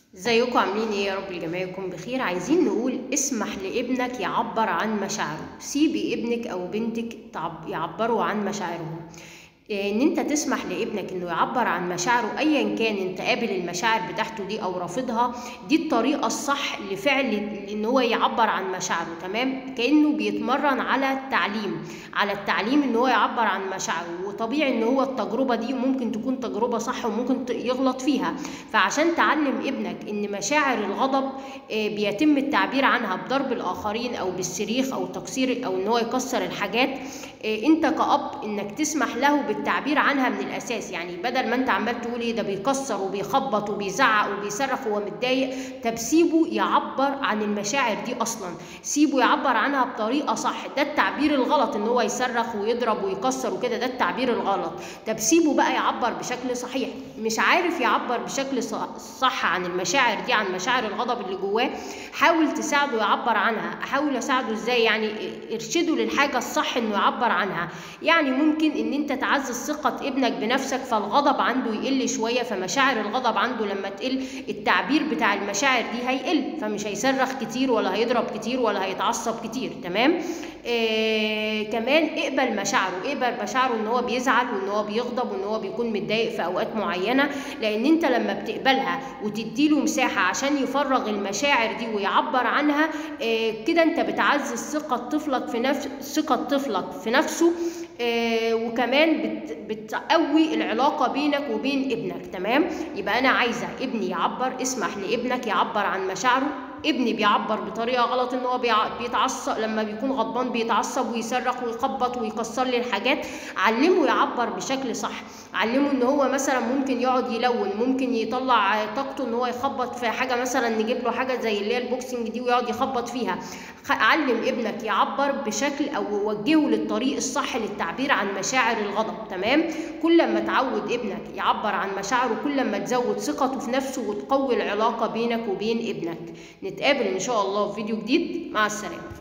ازيكم عاملين ايه يا رب الجميع يكون بخير عايزين نقول اسمح لابنك يعبر عن مشاعره سيبي ابنك او بنتك تعب- يعبروا عن مشاعرهم إيه، ان انت تسمح لابنك انه يعبر عن مشاعره ايا كان انت قابل المشاعر بتاعته دي او رافضها دي الطريقه الصح لفعل ان هو يعبر عن مشاعره تمام كانه بيتمرن على التعليم على التعليم ان هو يعبر عن مشاعره وطبيعي ان هو التجربه دي ممكن تكون تجربه صح وممكن ت- يغلط فيها فعشان تعلم ابنك ان مشاعر الغضب آه، بيتم التعبير عنها بضرب الاخرين او بالصريخ او تكسير او ان هو يكسر الحاجات آه، انت كأب انك تسمح له بالتعبير عنها من الاساس يعني بدل ما انت عمال تقول ايه ده بيكسر وبيخبط وبيزعق وبيصرخ وهو متضايق طب سيبه يعبر عن المشاعر دي اصلا سيبه يعبر عنها بطريقه صح ده التعبير الغلط ان هو يصرخ ويضرب ويكسر وكده ده التعبير الغلط طب سيبه بقى يعبر بشكل صحيح مش عارف يعبر بشكل ص- صح عن المشاعر دي عن مشاعر الغضب اللي جواه حاول تساعده يعبر عنها احاول اساعده ازاي يعني ارشده للحاجه الصح انه يعبر عنها يعني ممكن ان انت تعزز ثقه ابنك بنفسك فالغضب عنده يقل شويه فمشاعر الغضب عنده لما تقل التعبير بتاع المشاعر دي هيقل فمش هيصرخ كتير ولا هيضرب كتير ولا هيتعصب كتير تمام آه كمان اقبل مشاعره اقبل مشاعره ان هو بيزعل وان هو بيغضب وان هو بيكون متضايق في اوقات معينه لان انت لما بتقبلها وتديله مساحه عشان يفرغ المشاعر دي ويعبر عنها آه كده انت بتعزز ثقه طفلك في نفس ثقه طفلك في نفسه آه وكمان بت بتقوي العلاقه بينك وبين ابنك تمام يبقى انا عايزه ابني يعبر اسمح لابنك يعبر عن مشاعره ابني بيعبر بطريقه غلط ان هو بيع- بيتعصب لما بيكون غضبان بيتعصب ويصرخ ويخبط ويكسر لي الحاجات علمه يعبر بشكل صح علمه ان هو مثلا ممكن يقعد يلون ممكن يطلع طاقته ان هو يخبط في حاجه مثلا نجيب له حاجه زي اللي هي البوكسنج دي ويقعد يخبط فيها خ- علم ابنك يعبر بشكل او وجهه للطريق الصح للتعبير عن مشاعر الغضب تمام كل ما تعود ابنك يعبر عن مشاعره كل ما تزود ثقته في نفسه وتقوي العلاقه بينك وبين ابنك نتقابل ان شاء الله في فيديو جديد مع السلامه